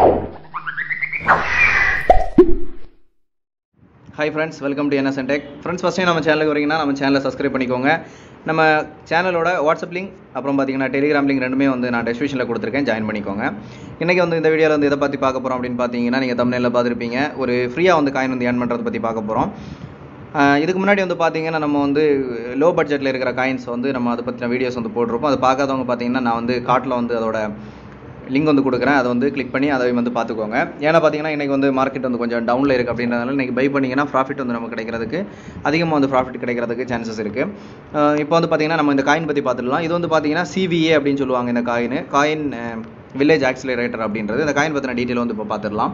hi friends welcome to NS tech friends first நம்ம சேனலுக்கு வரீங்கன்னா நம்ம சேனலை சப்ஸ்கிரைப் பண்ணிக்கோங்க நம்ம சேனலோட வாட்ஸ்அப் லிங்க் அப்புறம் பார்த்தீங்கன்னா டெலிகிராம் லிங்க் ரெண்டுமே வந்து நான் டெஸ்கிரிப்ஷனில் கொடுத்துருக்கேன் ஜாயின் பண்ணிக்கோங்க இன்றைக்கி வந்து இந்த வீடியோவில் வந்து எதை பற்றி பார்க்க போகிறோம் அப்படின்னு பார்த்தீங்கன்னா நீங்கள் தமிழில் பார்த்துருப்பீங்க ஒரு ஃப்ரீயாக வந்து காயின் வந்து ஏர்ன் பண்ணுறதை பற்றி பார்க்க போகிறோம் இதுக்கு முன்னாடி வந்து பார்த்தீங்கன்னா நம்ம வந்து லோ பட்ஜெட்டில் இருக்கிற காயின்ஸ் வந்து நம்ம அதை பற்றின வீடியோஸ் வந்து போட்டிருப்போம் அதை பார்க்காதவங்க பார்த்தீங்கன்னா நான் வந்து காட்டில் வந்து அதோட லிங்க் வந்து கொடுக்குறேன் அதை வந்து கிளிக் பண்ணி அதை வந்து பார்த்துக்கோங்க ஏன்னா பார்த்தீங்கன்னா இன்றைக்கி வந்து மார்க்கெட் வந்து கொஞ்சம் டவுனில் இருக்குது அப்படின்றதுனால இன்றைக்கி பை பண்ணிங்கன்னா ப்ராஃபிட் வந்து நமக்கு கிடைக்கிறதுக்கு அதிகமாக வந்து ப்ராஃபிட் கிடைக்கிறதுக்கு சான்சஸ் இருக்குது இப்போ வந்து பார்த்தீங்கன்னா நம்ம இந்த காயின் பற்றி பார்த்துடலாம் இது வந்து பார்த்தீங்கன்னா சிவிஏ அப்படின்னு சொல்லுவாங்க இந்த காயின் காயின் வில்லேஜ் ஆக்சிலரேட்டர் அப்படின்றது இந்த காயின் பற்றின டீட்டெயில் வந்து இப்போ பார்த்துடலாம்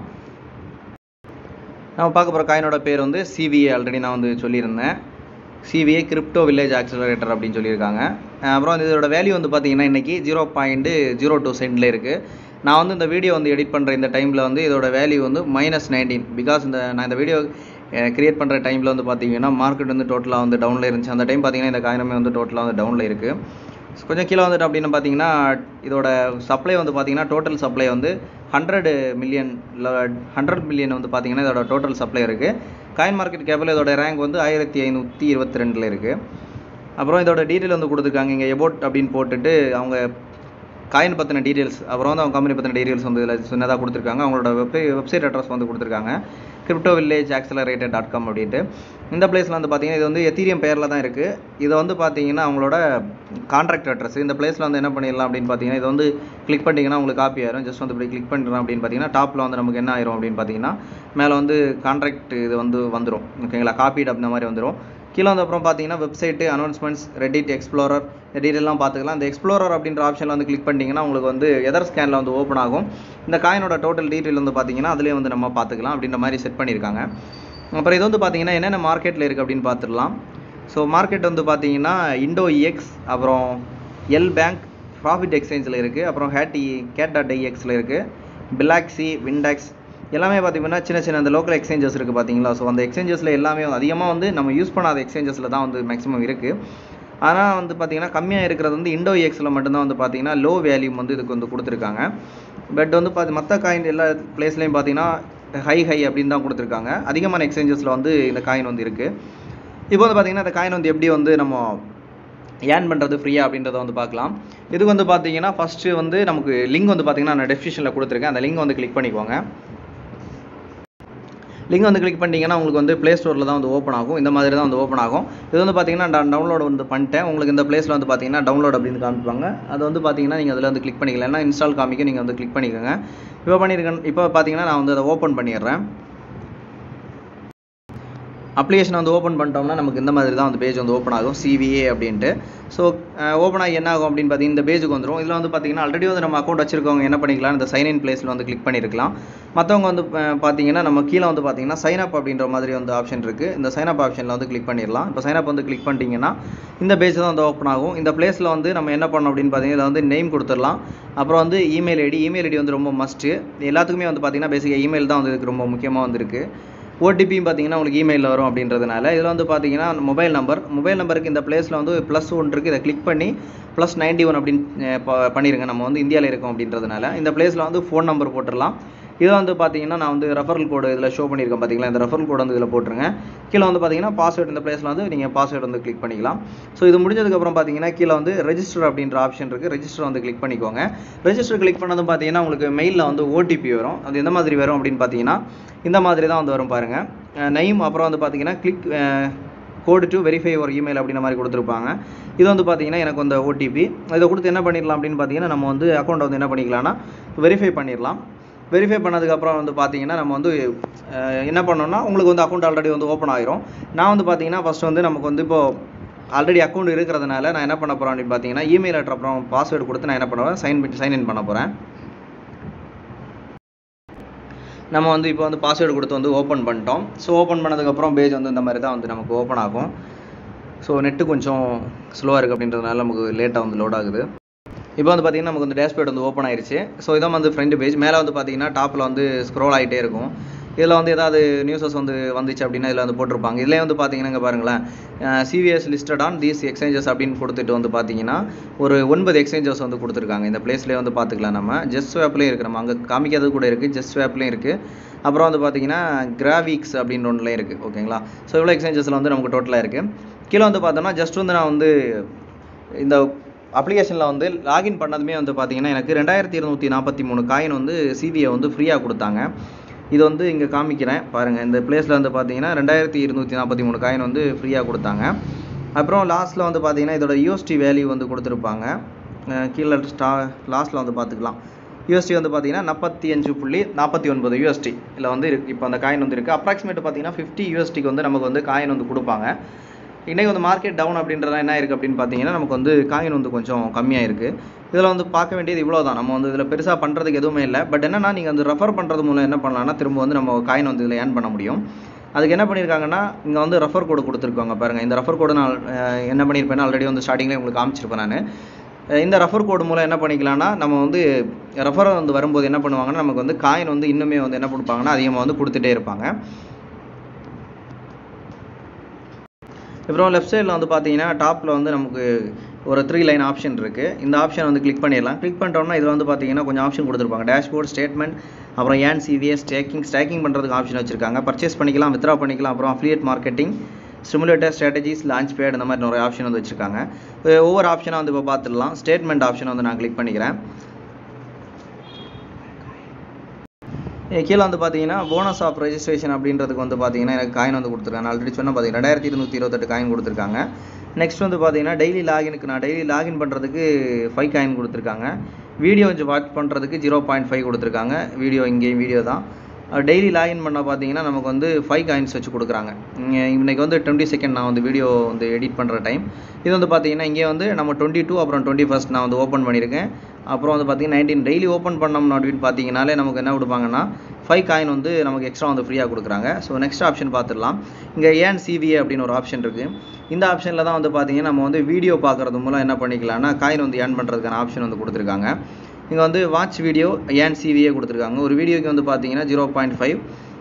நம்ம பார்க்க போகிற காயினோட பேர் வந்து சிவிஏ ஆல்ரெடி நான் வந்து சொல்லியிருந்தேன் சிவிஏ கிரிப்டோ வில்லேஜ் ஆக்சிலரேட்டர் அப்படின்னு சொல்லியிருக்காங்க அப்புறம் இதோட வேல்யூ வந்து பார்த்தீங்கன்னா இன்றைக்கி ஜீரோ பாயிண்ட்டு ஜீரோ டூ சென்டில் இருக்குது நான் வந்து இந்த வீடியோ வந்து எடிட் பண்ணுற இந்த டைமில் வந்து இதோட வேல்யூ வந்து மைனஸ் நைன்டீன் பிகாஸ் இந்த நான் இந்த வீடியோ கிரியேட் பண்ணுற டைமில் வந்து பார்த்தீங்கன்னா மார்க்கெட் வந்து டோட்டலாக வந்து டவுனில் இருந்துச்சு அந்த டைம் பார்த்தீங்கன்னா இந்த காயினமே வந்து டோட்டலாக வந்து டவுனில் இருக்குது கொஞ்சம் கீழே வந்துட்டு அப்படின்னு பார்த்தீங்கன்னா இதோட சப்ளை வந்து பார்த்தீங்கன்னா டோட்டல் சப்ளை வந்து ஹண்ட்ரட் மில்லியன் ஹண்ட்ரட் மில்லியன் வந்து பார்த்தீங்கன்னா இதோட டோட்டல் சப்ளை இருக்குது காயின் மார்க்கெட் கேபிள் இதோட ரேங்க் வந்து ஆயிரத்தி ஐநூற்றி இருபத்தி ரெண்டில் இருக்குது அப்புறம் இதோட டீட்டெயில் வந்து கொடுத்துருக்காங்க இங்கே எபோட் அப்படின்னு போட்டுட்டு அவங்க காயின் பற்றின டீட்டெயில்ஸ் அப்புறம் வந்து அவங்க கம்பெனி பற்றின டீட்டெயில்ஸ் வந்து இதில் சின்னதாக கொடுத்துருக்காங்க அவங்களோட வெப் வெப்சைட் அட்ரஸ் வந்து கொடுத்துருக்காங்க crypto village accelerated dot com அப்படின்ட்டு இந்த பிளேஸில் வந்து பார்த்தீங்கன்னா இது வந்து எத்தீரியம் பேரில் தான் இருக்குது இதை வந்து பார்த்தீங்கன்னா அவங்களோட கான்ட்ராக்ட் அட்ரஸ் இந்த பிளேஸில் வந்து என்ன பண்ணிடலாம் அப்படின்னு பார்த்தீங்கன்னா இது வந்து கிளிக் பண்ணிங்கன்னா உங்களுக்கு காப்பி ஆயிரும் ஜஸ்ட் வந்து இப்படி கிளிக் பண்ணுறோம் அப்படின்னு பார்த்தீங்கன்னா டாப்பில் வந்து நமக்கு என்ன ஆயிரும் அப்படின்னு பார்த்தீங்கன்னா மேலே வந்து கான்ட்ராக்ட் இது வந்து வந்துடும் ஓகேங்களா காப்பீடு அப்படின்ற மாதிரி வந்துடும் கீழே வந்து அப்புறம் பார்த்தீங்கன்னா வெப்சைட்டு அனௌன்ஸ்மெண்ட்ஸ் ரெடிட் எக்ஸ்ப்ளோரர் இந்த டீட்டெயிலாம் பார்த்துக்கலாம் இந்த எக்ஸ்ப்ளோரர் அப்படின்ற ஆப்ஷனில் வந்து கிளிக் பண்ணிட்டீங்கன்னா உங்களுக்கு வந்து எதர் ஸ்கேனில் வந்து ஓப்பன் ஆகும் இந்த காயினோட டோட்டல் டீட்டெயில் வந்து பார்த்தீங்கன்னா அதிலே வந்து நம்ம பார்த்துக்கலாம் அப்படின்ற மாதிரி செட் பண்ணியிருக்காங்க அப்புறம் இது வந்து பார்த்தீங்கன்னா என்னென்ன மார்க்கெட்டில் இருக்குது அப்படின்னு பார்த்துடலாம் ஸோ மார்க்கெட் வந்து பார்த்தீங்கன்னா இண்டோ இஎக்ஸ் அப்புறம் எல் பேங்க் ப்ராஃபிட் எக்ஸ்சேஞ்சில் இருக்குது அப்புறம் ஹேட்டி கேட் டாட் ஐஎக்ஸில் இருக்குது பிலாக்ஸி விண்டாக்ஸ் எல்லாமே பார்த்தீங்கன்னா சின்ன சின்ன அந்த லோக்கல் எக்ஸ்சேஞ்சஸ் இருக்குது பார்த்தீங்களா ஸோ அந்த எக்ஸ்சேஞ்சஸில் எல்லாமே அதிகமாக வந்து நம்ம யூஸ் பண்ணாத எக்ஸ்சேஞ்சஸில் தான் வந்து மேக்ஸிமம் இருக்குது ஆனால் வந்து பார்த்தீங்கன்னா கம்மியாக இருக்கிறது வந்து இண்டோ எக்ஸில் மட்டும்தான் வந்து பார்த்தீங்கன்னா லோ வேல்யூம் வந்து இதுக்கு வந்து கொடுத்துருக்காங்க பட் வந்து பார்த்து மற்ற காயின் எல்லா பிளேஸ்லையும் பார்த்தீங்கன்னா ஹை ஹை அப்படின்னு தான் கொடுத்துருக்காங்க அதிகமான எக்ஸ்சேஞ்சஸில் வந்து இந்த காயின் வந்து இருக்குது இப்போ வந்து பார்த்தீங்கன்னா இந்த காயின் வந்து எப்படி வந்து நம்ம ஏர்ன் பண்ணுறது ஃப்ரீயாக அப்படின்றத வந்து பார்க்கலாம் இதுக்கு வந்து பார்த்தீங்கன்னா ஃபஸ்ட்டு வந்து நமக்கு லிங்க் வந்து பார்த்தீங்கன்னா நான் டெஸ்கிரிப்ஷனில் கொடுத்துருக்கேன் அந்த லிங்க் வந்து கிளிக் பண்ணிக்கோங்க லிங்க் வந்து கிளிக் பண்ணிட்டீங்கன்னா உங்களுக்கு வந்து ப்ளே ஸ்டோரில் தான் வந்து ஓப்பன் ஆகும் இந்த மாதிரி தான் வந்து ஓப்பன் ஆகும் இது வந்து பார்த்தீங்கன்னா நான் டவுன்லோட் வந்து பண்ணிட்டேன் உங்களுக்கு இந்த பிளேஸில் வந்து பார்த்தீங்கன்னா டவுன்லோட் அப்படின்னு காமிப்பாங்க அது வந்து பார்த்தீங்கன்னா நீங்கள் அதில் வந்து கிளிக் பண்ணிக்கலாம் ஏன்னா இன்ஸ்டால் காமிக்க நீங்கள் வந்து கிளிக் பண்ணிக்கோங்க இப்போ பண்ணியிருக்கேன் இப்போ பார்த்தீங்கன்னா நான் வந்து அதை ஓப்பன் பண்ணிடுறேன் அப்ளிகேஷன் வந்து ஓப்பன் பண்ணிட்டோம்னா நமக்கு இந்த மாதிரி தான் வந்து பேஜ் வந்து ஓப்பன் ஆகும் சிவிஏ அப்படின்ட்டு ஸோ ஓப்பன் ஆகி என்ன ஆகும் அப்படின்னு பார்த்தீங்கன்னா இந்த பேஜுக்கு வந்துடும் இதில் வந்து பார்த்தீங்கன்னா ஆல்ரெடி வந்து நம்ம அக்கௌண்ட் வச்சிருக்கவங்க என்ன பண்ணிக்கலாம் இந்த சைன் இன் பிளேஸில் வந்து கிளிக் பண்ணியிருக்கலாம் மற்றவங்க வந்து பார்த்தீங்கன்னா நம்ம கீழே வந்து பார்த்தீங்கன்னா சைன் அப் அப்படின்ற மாதிரி வந்து ஆப்ஷன் இருக்குது இந்த சைன் அப் ஆப்ஷனில் வந்து கிளிக் பண்ணிடலாம் இப்போ சைன் அப் வந்து கிளிக் பண்ணிட்டீங்கன்னா இந்த பேஜ் தான் வந்து ஓப்பன் ஆகும் இந்த பிளேஸில் வந்து நம்ம என்ன பண்ணோம் அப்படின்னு பார்த்தீங்கன்னா இதில் வந்து நெய்ம் கொடுத்துடலாம் அப்புறம் வந்து இமெயில் ஐடி இமெயில் ஐடி வந்து ரொம்ப மஸ்ட்டு எல்லாத்துக்குமே வந்து பார்த்தீங்கன்னா பேசிக்காக இமெயில் தான் வந்து இதுக்கு ரொம்ப முக்கியமாக வந்துருக்கு ஓடிபியும் பார்த்தீங்கன்னா உங்களுக்கு இமெயிலில் வரும் அப்படின்றதுனால இதில் வந்து பார்த்தீங்கன்னா மொபைல் நம்பர் மொபைல் நம்பருக்கு இந்த பிளேஸில் வந்து ப்ளஸ் ஒன் இருக்குது இதை கிளிக் பண்ணி ப்ளஸ் நைன்டி ஒன் அப்படின்னு பண்ணிடுங்க நம்ம வந்து இந்தியாவில் இருக்கோம் அப்படின்றதுனால இந்த பிளேஸில் வந்து ஃபோன் நம்பர் போட்டுடலாம் இதில் வந்து பார்த்தீங்கன்னா நான் வந்து ரெஃபரல் கோடு இதில் ஷோ பண்ணியிருக்கேன் பார்த்தீங்களா இந்த ரெஃபரல் கோடு வந்து இதில் போட்டுருங்க கீழே வந்து பார்த்தீங்கன்னா பாஸ்வேர்டு இந்த பிளேஸில் வந்து நீங்கள் பாஸ்வேர்டு வந்து கிளிக் பண்ணிக்கலாம் ஸோ இது முடிஞ்சதுக்கப்புறம் பார்த்தீங்கன்னா கீழே வந்து ரெஜிஸ்டர் அப்படின்ற ஆப்ஷன் இருக்குது ரெஜிஸ்டர் வந்து கிளிக் பண்ணிக்கோங்க ரெஜிஸ்டர் கிளிக் பண்ணதும் பார்த்தீங்கன்னா உங்களுக்கு மெயிலில் வந்து ஓடிபி வரும் அது எந்த மாதிரி வரும் அப்படின்னு பார்த்தீங்கன்னா இந்த மாதிரி தான் வந்து வரும் பாருங்கள் நெய்ம் அப்புறம் வந்து பார்த்தீங்கன்னா கிளிக் கோடு டு வெரிஃபை ஒரு இமெயில் அப்படின்ற மாதிரி கொடுத்துருப்பாங்க இது வந்து பார்த்தீங்கன்னா எனக்கு அந்த ஓடிபி இதை கொடுத்து என்ன பண்ணிடலாம் அப்படின்னு பார்த்தீங்கன்னா நம்ம வந்து அக்கௌண்ட்டை வந்து என்ன பண்ணிக்கலாம்னா வெரிஃபை பண்ணிடலாம் வெரிஃபை பண்ணதுக்கப்புறம் வந்து பார்த்தீங்கன்னா நம்ம வந்து என்ன பண்ணோம்னா உங்களுக்கு வந்து அக்கௌண்ட் ஆல்ரெடி வந்து ஓப்பன் ஆயிரும் நான் வந்து பார்த்தீங்கன்னா ஃபஸ்ட் வந்து நமக்கு வந்து இப்போ ஆல்ரெடி அக்கௌண்ட் இருக்கிறதுனால நான் என்ன பண்ண போகிறேன் அப்படின்னு பார்த்தீங்கன்னா இமெயில் லெட்டர் அப்புறம் பாஸ்வேர்டு கொடுத்து நான் என்ன பண்ணுவேன் சைன் சைன் இன் பண்ண போகிறேன் நம்ம வந்து இப்போ வந்து பாஸ்வேர்டு கொடுத்து வந்து ஓப்பன் பண்ணிட்டோம் ஸோ ஓப்பன் பண்ணதுக்கப்புறம் பேஜ் வந்து இந்த மாதிரி தான் வந்து நமக்கு ஓப்பன் ஆகும் ஸோ நெட்டு கொஞ்சம் ஸ்லோவாக இருக்குது அப்படின்றதுனால நமக்கு லேட்டாக வந்து லோட் ஆகுது இப்போ வந்து பார்த்தீங்கன்னா நமக்கு வந்து டேஷ்போர்ட் வந்து ஓப்பன் ஆயிருச்சு ஸோ இதான் வந்து ஃப்ரண்ட் பேஜ் மேலே வந்து பார்த்தீங்கன்னா டாப்பில் வந்து ஸ்க்ரோல் ஆகிட்டே இருக்கும் இதில் வந்து ஏதாவது நியூஸஸ் வந்து வந்துச்சு அப்படின்னா இதில் வந்து போட்டிருப்பாங்க இதுலேயே வந்து பார்த்தீங்கன்னா இங்க பாருங்களேன் CVS listed on these exchanges அப்படின்னு கொடுத்துட்டு வந்து பார்த்தீங்கன்னா ஒரு ஒன்பது எக்ஸ்சேஞ்சஸ் வந்து கொடுத்துருக்காங்க இந்த பிளேஸ்லேயே வந்து பார்த்துக்கலாம் நம்ம ஜஸ்ட் ஸ்வாப்லேயும் இருக்குது நம்ம அங்கே காமிக்காதது கூட இருக்குது ஜஸ்ட் ஸ்வாப்லேயும் இருக்குது அப்புறம் வந்து பார்த்தீங்கன்னா கிராவிக்ஸ் அப்படின்னு ஒன்றுலையும் இருக்குது ஓகேங்களா ஸோ இவ்வளோ எக்ஸ்சேஞ்சஸில் வந்து நமக்கு டோட்டலாக இருக்குது கீழே வந்து பார்த்தோம்னா ஜஸ்ட் வந்து நான் வந்து இந்த அப்ளிகேஷனில் வந்து லாகின் பண்ணதுமே வந்து பார்த்தீங்கன்னா எனக்கு ரெண்டாயிரத்தி இருநூற்றி நாற்பத்தி மூணு காயின் வந்து சிவியை வந்து ஃப்ரீயாக கொடுத்தாங்க இது வந்து இங்கே காமிக்கிறேன் பாருங்கள் இந்த பிளேஸில் வந்து பார்த்தீங்கன்னா ரெண்டாயிரத்தி இருநூற்றி நாற்பத்தி மூணு காயின் வந்து ஃப்ரீயாக கொடுத்தாங்க அப்புறம் லாஸ்ட்டில் வந்து பார்த்தீங்கன்னா இதோட யூஎஸ்டி வேல்யூ வந்து கொடுத்துருப்பாங்க அஹ் கீழே ஸ்டா லாஸ்ட்டில் வந்து பார்த்துக்கலாம் யூஎஸ்டி வந்து பார்த்தீங்கன்னா நாற்பத்தி அஞ்சு புள்ளி நாற்பத்தி ஒன்பது யூஎஸ்டி இதில் வந்து இருக்கு இப்போ அந்த காயின் வந்து இருக்குது அப்ராக்சிமேட் பார்த்தீங்கன்னா ஃபிஃப்டி யூஎஸ்டிக்கு வந்து நமக்கு வந்து காயின் வந்து கொடுப்பாங்க இன்றைக்கி வந்து மார்க்கெட் டவுன் அப்படின்றதெல்லாம் என்ன இருக்குது அப்படின்னு பார்த்தீங்கன்னா நமக்கு வந்து காயின் வந்து கொஞ்சம் கம்மியாக இருக்குது இதில் வந்து பார்க்க வேண்டியது இவ்வளோ தான் நம்ம வந்து இதில் பெருசாக பண்ணுறதுக்கு எதுவுமே இல்லை பட் என்னன்னா நீங்கள் வந்து ரெஃபர் பண்ணுறது மூலம் என்ன பண்ணலாம்னா திரும்ப வந்து நம்ம காயின் வந்து இதில் ஏர்ன் பண்ண முடியும் அதுக்கு என்ன பண்ணியிருக்காங்கன்னா இங்கே வந்து ரெஃபர் கோடு கொடுத்துருக்காங்க பாருங்கள் இந்த ரெஃபர் கோடு நான் அஹ், என்ன பண்ணியிருப்பேன்னா ஆல்ரெடி வந்து ஸ்டார்டிங்லேயே உங்களுக்கு காமிச்சிருப்பேன் நான் அஹ் இந்த ரெஃபர் கோடு மூலம் என்ன பண்ணிக்கலாம்னா நம்ம வந்து ரெஃபர் வந்து வரும்போது என்ன பண்ணுவாங்கன்னா நமக்கு வந்து காயின் வந்து இன்னுமே வந்து என்ன கொடுப்பாங்கன்னா அதிகமாக வந்து கொடுத்துட்டே இருப்பாங்க அப்புறம் லெஃப்ட் சைடில் வந்து பார்த்தீங்கன்னா டாப்பில் வந்து நமக்கு ஒரு த்ரீ லைன் ஆப்ஷன் இருக்குது இந்த ஆப்ஷன் வந்து கிளிக் பண்ணிடலாம் கிளிக் பண்ணிட்டோம்னா இதில் வந்து பார்த்தீங்கன்னா கொஞ்சம் ஆப்ஷன் கொடுத்துருப்பாங்க டேஷ்போர்ட் ஸ்டேட்மெண்ட் அப்புறம் ஏன் சிவிஎஸ் ஸ்டேக்கிங் ஸ்டேக்கிங் பண்ணுறதுக்கு ஆப்ஷன் வச்சிருக்காங்க பர்ச்சேஸ் பண்ணிக்கலாம் வித்ரா பண்ணிக்கலாம் அப்புறம் affiliate marketing stimulator strategies launch pad இந்த மாதிரி நிறைய ஆப்ஷன் வந்து வச்சிருக்காங்க இப்போ ஒவ்வொரு ஆப்ஷனாக வந்து இப்போ பார்த்துடலாம் ஸ்டேட்மெண்ட் ஆப்ஷன் வந்து நான் கிளிக் பண்ணிக்கிறேன் ஏ, கீழே வந்து பார்த்தீங்கன்னா போனஸ் ஆஃப் ரெஜிஸ்ட்ரேஷன் அப்படின்றதுக்கு வந்து பார்த்தீங்கன்னா எனக்கு காயின் வந்து கொடுத்துருக்காங்க ஆல்ரெடி சொன்ன பார்த்தீங்கன்னா ரெண்டாயிரத்தி இருநூற்றி இருபத்தெட்டு காயின் கொடுத்துருக்காங்க நெக்ஸ்ட் வந்து பார்த்தீங்கன்னா டெய்லி லாகினுக்கு நான் டெய்லி லாகின் பண்ணுறதுக்கு ஃபைவ் காயின் கொடுத்துருக்காங்க வீடியோ கொஞ்சம் வாட்ச் பண்ணுறதுக்கு ஜீரோ பாயிண்ட் ஃபைவ் கொடுத்துருக்காங்க வீடியோ இங்கேயும் வீடியோ தான் டெய்லி லாகின் பண்ண பார்த்தீங்கன்னா நமக்கு வந்து ஃபைவ் காயின்ஸ் வச்சு கொடுக்குறாங்க இங்க இன்னைக்கு வந்து டுவெண்ட்டி செகண்ட் நான் வந்து வீடியோ வந்து எடிட் பண்ணுற டைம் இது வந்து பார்த்தீங்கன்னா இங்கே வந்து நம்ம டுவெண்ட்டி டூ அப்புறம் டுவெண்ட்டி ஃபஸ்ட் நான் வந்து ஓப்பன் பண்ணியிருக்கேன் அப்புறம் வந்து பார்த்தீங்கன்னா நைன்டீன் டெய்லி ஓப்பன் பண்ணோம்னு அப்படின்னு பார்த்தீங்கனாலே நமக்கு என்ன கொடுப்பாங்கன்னா ஃபைவ் காயின் வந்து நமக்கு எக்ஸ்ட்ரா வந்து ஃப்ரீயாக கொடுக்குறாங்க ஸோ நெக்ஸ்ட் ஆப்ஷன் பார்த்துடலாம் இங்கே ஏன் சிவிஏ அப்படின்னு ஒரு ஆப்ஷன் இருக்குது இந்த ஆப்ஷனில் தான் வந்து பார்த்தீங்கன்னா நம்ம வந்து வீடியோ பார்க்குறது மூலம் என்ன பண்ணிக்கலாம்னா காயின் வந்து ஏர்ன் பண்ணுறதுக்கான ஆப்ஷன் வந்து கொடுத்துருக்காங்க இங்கே வந்து வாட்ச் வீடியோ ஏன் சிவிஏ கொடுத்துருக்காங்க ஒரு வீடியோக்கு வந்து பார்த்தீங்கன்னா ஜீரோ பாயிண்ட் ஃபைவ்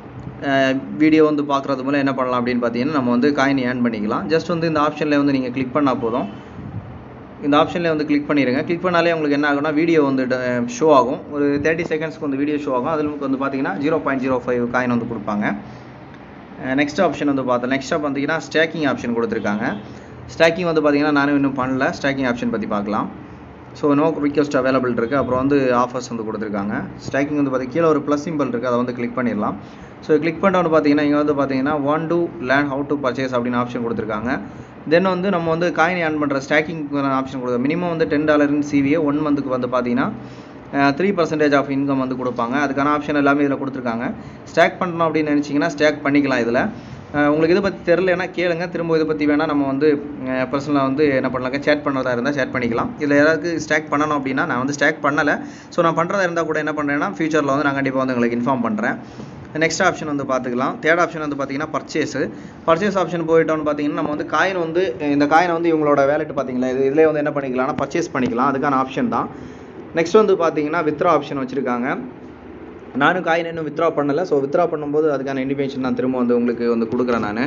வீடியோ வந்து பார்க்குறது மூலம் என்ன பண்ணலாம் அப்படின்னு பார்த்தீங்கன்னா நம்ம வந்து காயின் ஏர்ன் பண்ணிக்கலாம் ஜஸ்ட் வந்து இந்த ஆப்ஷனில் வந்து நீங்கள் கிளிக் பண்ணால் போதும் இந்த ஆப்ஷனில் வந்து கிளிக் பண்ணிடுங்க கிளிக் பண்ணாலே உங்களுக்கு என்ன ஆகும்னா வீடியோ வந்து ஷோ ஆகும் ஒரு தேர்ட்டி செகண்ட்ஸ்க்கு வந்து வீடியோ ஷோ ஆகும் அதில் உங்களுக்கு வந்து பார்த்தீங்கன்னா zero point zero five coin வந்து கொடுப்பாங்க நெக்ஸ்ட் ஆப்ஷன் வந்து பார்த்தோம் நெக்ஸ்ட் ஆப் பார்த்தீங்கன்னா ஸ்டேக்கிங் ஆப்ஷன் கொடுத்துருக்காங்க ஸ்டேக்கிங் வந்து பார்த்தீங்கன்னா நானும் இன்னும் பண்ணல ஸ்டேக்கிங் ஆப்ஷன் பற்றி பார்க்கலாம் ஸோ நோ ரிக்வஸ்ட் அவைலபிள் இருக்குது அப்புறம் வந்து ஆஃபர்ஸ் வந்து கொடுத்துருக்காங்க ஸ்டேக்கிங் வந்து பார்த்தி கீழே ஒரு ப்ளஸ் சிம்பிள் இருக்குது அதை வந்து கிளிக் பண்ணிடலாம் ஸோ கிளிக் பண்ணிட்டோன்னு பார்த்தீங்கன்னா இங்கே வந்து பார்த்தீங்கன்னா one to learn how to purchase அப்படின்னு ஆப்ஷன் கொடுத்துருக்காங்க தென் வந்து நம்ம வந்து காயின் ஏர்ன் பண்ணுற ஸ்டாக்கிங் ஆப்ஷன் கொடுக்குறோம் மினிமம் வந்து டென் டாலரின் சிவியை ஒன் மந்த்துக்கு வந்து பார்த்தீங்கன்னா த்ரீ பர்சன்டேஜ் ஆஃப் இன்கம் வந்து கொடுப்பாங்க அதுக்கான ஆப்ஷன் எல்லாமே இதில் கொடுத்துருக்காங்க ஸ்டாக் பண்ணணும் அப்படின்னு நினச்சிங்கன்னா ஸ்டாக் பண்ணிக்கலாம் இதில் அஹ் உங்களுக்கு இதை பற்றி தெரிலனா கேளுங்க திரும்ப இதை பற்றி வேணால் நம்ம வந்து பர்சனலாக வந்து என்ன பண்ணலாங்க சேட் பண்ணுறதா இருந்தால் சேட் பண்ணிக்கலாம் இதில் யாராவது ஸ்டாக் பண்ணணும் அப்படின்னா நான் வந்து ஸ்டாக் பண்ணலை ஸோ நான் பண்ணுறதா இருந்தால் கூட என்ன பண்ணுறேன்னா ஃபியூச்சரில் வந்து நான் கண்டிப்பாக வந்து உங்களுக்கு இன்ஃபார்ம் பண்ணுறேன் நெக்ஸ்ட் ஆப்ஷன் வந்து பார்த்துக்கலாம் தேர்ட் ஆப்ஷன் வந்து பார்த்தீங்கன்னா பர்ச்சேஸ் பர்ச்சேஸ் ஆப்ஷன் போயிட்டோம்னு பார்த்தீங்கன்னா நம்ம வந்து காயின் வந்து இந்த காயினை வந்து இவங்களோட வேலெட் பார்த்தீங்களா இது இதிலே வந்து என்ன பண்ணிக்கலாம்னா பர்ச்சேஸ் பண்ணிக்கலாம் அதுக்கான ஆப்ஷன் தான் நெக்ஸ்ட் வந்து பார்த்தீங்கன்னா வித்ரா ஆப்ஷன் வச்சுருக்காங்க நானும் காயின் இன்னும் வித்ரா பண்ணலை ஸோ வித்ரா பண்ணும்போது அதுக்கான இன்டிமேஷன் நான் திரும்ப வந்து உங்களுக்கு வந்து கொடுக்குறேன் நான்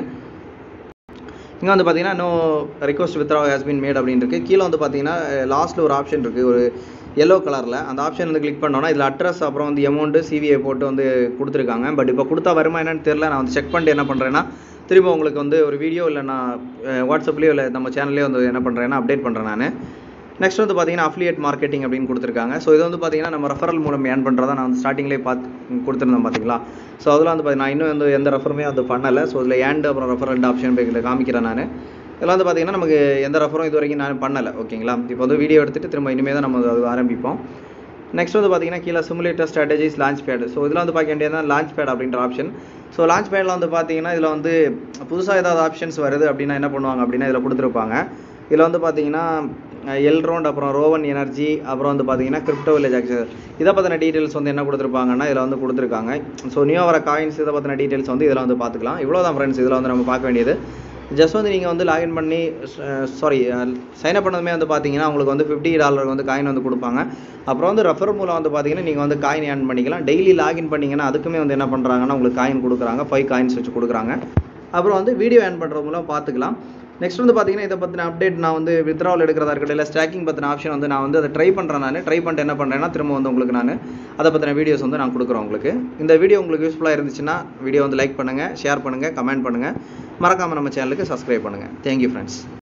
இங்கே வந்து பார்த்தீங்கன்னா no request withdraw has been made அப்படின்னு இருக்கு கீழே வந்து பார்த்தீங்கன்னா லாஸ்ட்டில் ஒரு ஆப்ஷன் இருக்குது ஒரு எல்லோ கலரில் அந்த ஆப்ஷன் வந்து கிளிக் பண்ணோன்னா இதில் அட்ரஸ் அப்புறம் வந்து அமௌண்ட்டு சிவிஐ போட்டு வந்து கொடுத்துருக்காங்க பட் இப்போ கொடுத்தா வருமா என்னன்னு தெரியல நான் வந்து செக் பண்ணிட்டு என்ன பண்ணுறேன்னா திரும்ப உங்களுக்கு வந்து ஒரு வீடியோ இல்லை நான் வாட்ஸ்அப்லேயோ இல்லை நம்ம சேனல்லையோ வந்து என்ன பண்ணுறேன்னா அப்டேட் பண்ணுறேன் நான் நெக்ஸ்ட் வந்து பார்த்தீங்கன்னா அஃபிலியேட் மார்க்கெட்டிங் அப்படின்னு கொடுத்துருக்காங்க ஸோ இது வந்து பார்த்தீங்கன்னா நம்ம ரெஃபரல் மூலம் ஏர்ன் பண்ணுறதா நான் வந்து ஸ்டார்டிங்லேயே பார்த்து கொடுத்துருந்தேன் பார்த்தீங்களா ஸோ அதில் வந்து பாத்தி- நான் இன்னும் வந்து எந்த ரெஃபருமே வந்து பண்ணலை ஸோ இதில் ஏண்ட் அப்புறம் ரெஃபர் ரெண்டு ஆப்ஷன் இதில் காமிக்கிறேன் நான் இதெல்லாம் வந்து பார்த்தீங்கன்னா நமக்கு எந்த ரெஃபரும் இது வரைக்கும் நான் பண்ணலை ஓகேங்களா இப்போ வந்து வீடியோ எடுத்துகிட்டு திரும்ப இனிமேல் தான் நம்ம அது ஆரம்பிப்போம் நெக்ஸ்ட் வந்து பார்த்தீங்கன்னா கீழே simulator strategies launch pad so இதில் வந்து பார்க்க வேண்டியது லான்ச் பேட் அப்படின்ற ஆப்ஷன் ஸோ லான்ச் பேடில் வந்து பார்த்தீங்கன்னா இதில் வந்து புதுசாக ஏதாவது ஆப்ஷன்ஸ் வருது அப்படின்னா என்ன பண்ணுவாங்க அப்படின்னா இதில் கொடுத்துருப்பாங்க இதில் வந்து பார்த்தீங்கன்னா எல் ரவுண்ட் அப்புறம் ரோவன் எனர்ஜி அப்புறம் வந்து பார்த்தீங்கன்னா கிரிப்டோ வில்லேஜ் ஆக்சஸ் இதை பற்றின டீட்டெயில்ஸ் வந்து என்ன கொடுத்துருப்பாங்கன்னா இதில் வந்து கொடுத்துருக்காங்க ஸோ நியூ வர காயின்ஸ் இதை பற்றின டீட்டெயில்ஸ் வந்து இதில் வந்து பார்த்துக்கலாம் இவ்வளோ தான் ஃப்ரெண்ட்ஸ் இதில் வந்து நம்ம பார்க்க வேண்டியது ஜஸ்ட் வந்து நீங்கள் வந்து லாகின் பண்ணி சாரி சைன் அப் பண்ணதுமே வந்து பார்த்தீங்கன்னா உங்களுக்கு வந்து ஃபிஃப்டி டாலர் வந்து காயின் வந்து கொடுப்பாங்க அப்புறம் வந்து ரெஃபர் மூலம் வந்து பார்த்தீங்கன்னா நீங்கள் வந்து காயின் ஏர்ன் பண்ணிக்கலாம் டெய்லி லாகின் பண்ணிங்கன்னா அதுக்குமே வந்து என்ன பண்ணுறாங்கன்னா உங்களுக்கு காயின் கொடுக்குறாங்க ஃபைவ் காயின்ஸ் வச்சு கொடுக்குறாங்க அப்புறம் வந்து வீடியோ ஏர்ன் பண்ணுறது மூலம் பார்த்துக்கலாம் நெக்ஸ்ட் வந்து பார்த்தீங்கன்னா இதை பற்றின அப்டேட் நான் வந்து வித்ராவல் எடுக்கிறதா இருக்கட்டும் இல்லை ஸ்டாக்கிங் பற்றின ஆப்ஷன் வந்து நான் வந்து அதை ட்ரை பண்ணுறேன் நான் ட்ரை பண்ணிட்டு என்ன பண்ணுறேன்னா திரும்ப வந்து உங்களுக்கு நான் அதை பற்றின வீடியோஸ் வந்து நான் கொடுக்குறேன் உங்களுக்கு இந்த வீடியோ உங்களுக்கு யூஸ்ஃபுல்லாக இருந்துச்சுன்னா வீடியோ வந்து லைக் பண்ணுங்கள் ஷேர் பண்ணுங்கள் கமெண்ட் பண்ணுங்கள் மறக்காமல் நம்ம சேனலுக்கு சப்ஸ்கிரைப் பண்ணுங்கள் தேங்க்யூ ஃப்ரெண்ட்ஸ்